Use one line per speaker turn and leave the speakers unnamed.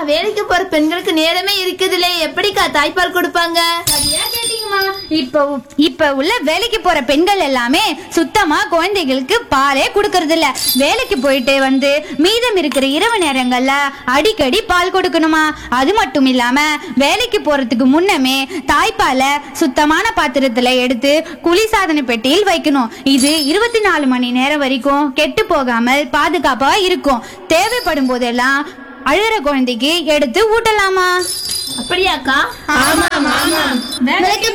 வேலைக்கு போற பெண்களுக்கு நேரமே இருக்குதுலே எப்படிக்கா தாய்ப்பால் கொடுப்பாங்க
சரியா கேட்டீங்கம்மா இப்ப இப்ப உள்ள வேலைக்கு போற பெண்கள் எல்லாமே சுத்தமா குழந்தைகளுக்கு பாலே குடுக்கறது இல்ல வேலைக்கு போயிட்டு வந்து மீதம் இருக்கிற இரவு நேரங்கள்ல அடிக்கடி பால் கொடுக்கணுமா அது மட்டும் இல்லாம வேலைக்கு போறதுக்கு முன்னமே தாய்ப்பாலை சுத்தமான பாத்திரத்துல எடுத்து குளிர்சாதன பெட்டியில் வைக்கணும் இது இருபத்தி நாலு மணி நேரம் வரைக்கும் கெட்டு போகாமல் பாதுகாப்பா இருக்கும் தேவைப்படும் போதெல்லாம் அழுகிற குழந்தைக்கு எடுத்து ஊட்டலாமா
அப்படியாக்கா
விளக்கு